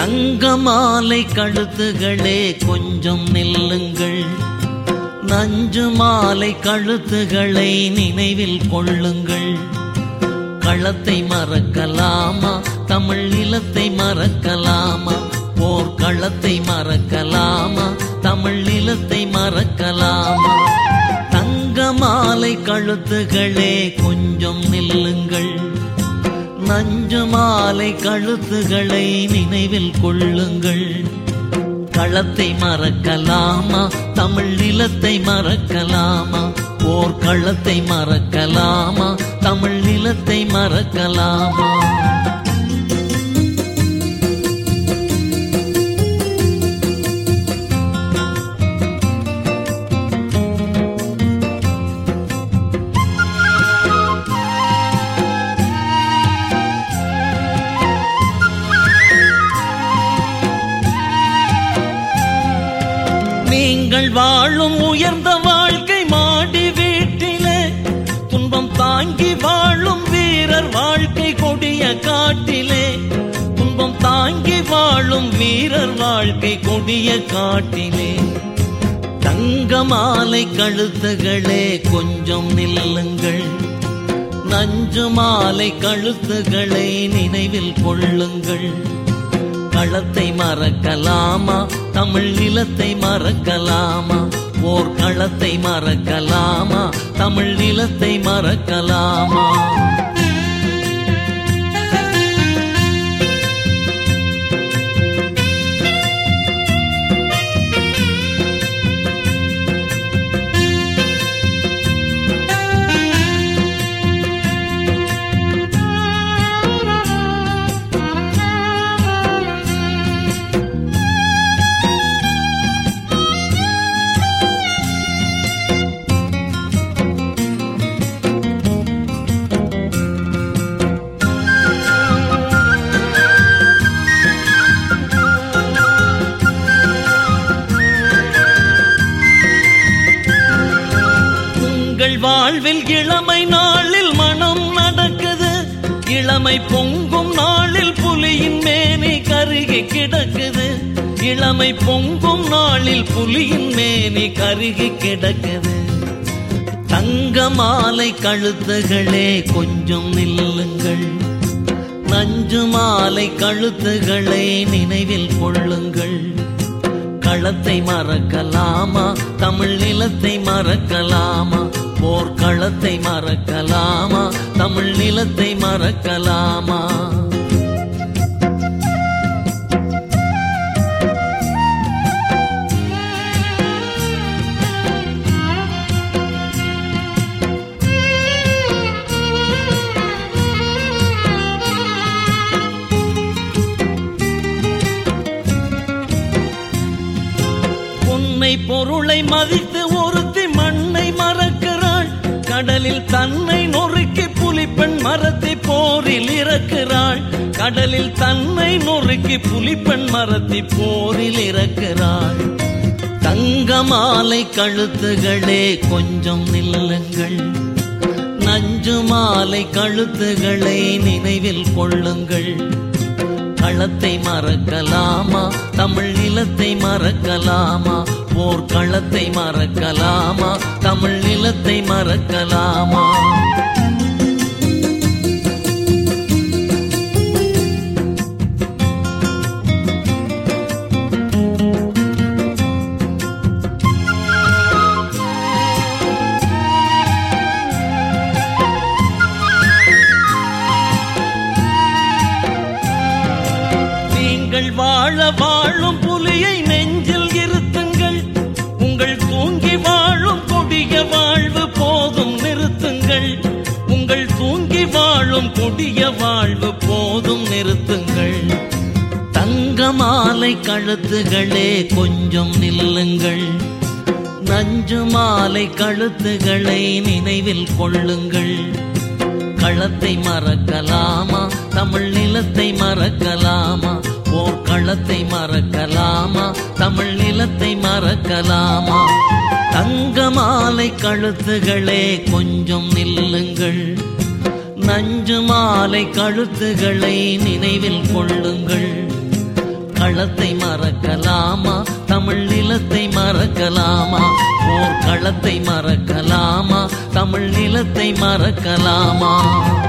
தங்க மாலை கழுத்துகளே கொஞ்சம் நில்லுங்கள் நஞ்சு மாலை கழுத்துகளை நினைவில் கொள்ளுங்கள் களத்தை மறக்கலாமா தமிழ் நிலத்தை மறக்கலாமா போர் களத்தை மறக்கலாமா தமிழ் நிலத்தை மறக்கலாமா தங்க மாலை கழுத்துகளே கொஞ்சம் நில்லுங்கள் நஞ்சு மாலை கழுத்துகளை நினைவில் கொள்ளுங்கள் களத்தை மறக்கலாமா தமிழ் நிலத்தை மறக்கலாமா ஓர் களத்தை மறக்கலாமா தமிழ் நிலத்தை மறக்கலாமா நீங்கள் வாழும் உயர்ந்த வாழ்க்கை மாடி வீட்டிலே துன்பம் தாங்கி வாழும் வீரர் வாழ்க்கை கொடிய காட்டிலே துன்பம் தாங்கி வாழும் வீரர் வாழ்க்கை கொடிய காட்டிலே தங்க மாலை கழுத்துகளே கொஞ்சம் நில்லுங்கள் நஞ்சு மாலை கழுத்துகளை நினைவில் கொள்ளுங்கள் களத்தை மறக்கலாமா தமிழ் நிலத்தை மறக்கலாமா ஓர் களத்தை மறக்கலாமா தமிழ் நிலத்தை மறக்கலாமா உங்கள் வாழ்வில் இளமை நாளில் மனம் நடக்குது இளமை பொங்கும் நாளில் புலியின் மேனி கருகி கிடக்குது இளமை பொங்கும் நாளில் புலியின் மேனி கருகி கிடக்குது தங்க மாலை கழுத்துகளே கொஞ்சம் நில்லுங்கள் நஞ்சு மாலை கழுத்துகளை நினைவில் கொள்ளுங்கள் களத்தை மறக்கலாமா தமிழ் நிலத்தை மறக்கலாமா போர் களத்தை மறக்கலாமா தமிழ் நிலத்தை மறக்கலாமா பொன்னை பொருளை மதித்து ஒருத்தி மண்ணை மறக்கிறாள் கடலில் தன்னை நொறுக்கி புலிப்பெண் மரத்தை போரில் இறக்கிறாள் கடலில் தன்னை நொறுக்கி புலிப்பெண் மரத்தை போரில் இறக்கிறாள் தங்க மாலை கழுத்துகளே கொஞ்சம் நில்லுங்கள் நஞ்சு மாலை கழுத்துகளை நினைவில் கொள்ளுங்கள் களத்தை மறக்கலாமா தமிழ் நிலத்தை மறக்கலாமா ஓர் களத்தை மறக்கலாமா தமிழ் நிலத்தை மறக்கலாமா நீங்கள் வாழ வாழும் புலியை நெஞ்சில் இருத்துங்கள் உங்கள் தூங்கி வாழும் கொடிய வாழ்வு போதும் நிறுத்துங்கள் உங்கள் தூங்கி வாழும் கொடிய வாழ்வு போதும் நிறுத்துங்கள் தங்க மாலை கழுத்துகளே கொஞ்சம் நில்லுங்கள் நஞ்சு மாலை கழுத்துகளை நினைவில் கொள்ளுங்கள் களத்தை மறக்கலாமா தமிழ் நிலத்தை மறக்கலாமா ஓர் களத்தை மறக்கலாமா தமிழ் நிலத்தை மறக்கலாமா தங்க மாலை கழுத்துகளே கொஞ்சம் நில்லுங்கள் நஞ்சு மாலை கழுத்துகளை நினைவில் கொள்ளுங்கள் களத்தை மறக்கலாமா தமிழ் நிலத்தை மறக்கலாமா போர்க்களத்தை மறக்கலாமா தமிழ் நிலத்தை மறக்கலாமா